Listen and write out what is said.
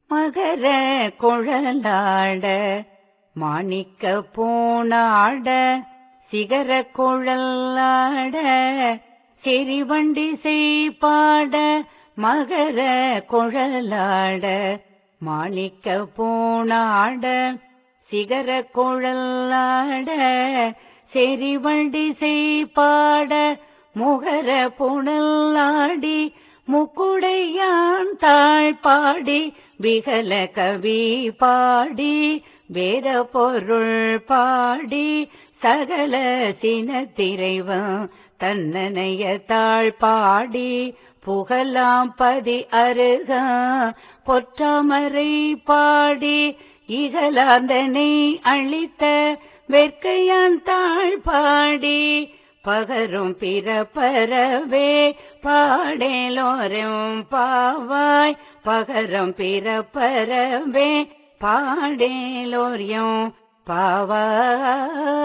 மகர குழலாட மாணிக்க பூணாட சிகர குழலாட செறிவண்டி செய்பாட மகர குழலாட மாணிக்க பூணாட சிகர குழலாட செறிவண்டி செய்பாட முகர புனலாடி முக்குடையான் தாழ் பாடி விகல கவி பாடி வேத பொருள் பாடி சகல சினத்திரைவன் தன்னனைய தாழ் பாடி புகழாம் பதி அருக பொற்றாமரை பாடி இகலாந்தனை அழித்த வெற்கையான் தாழ் பாடி பகரும் பிறப்பரவே பாடேலோரும் பாவாய் பகரும் பிறப்பரவே பாடேலோரியம் பாவாய்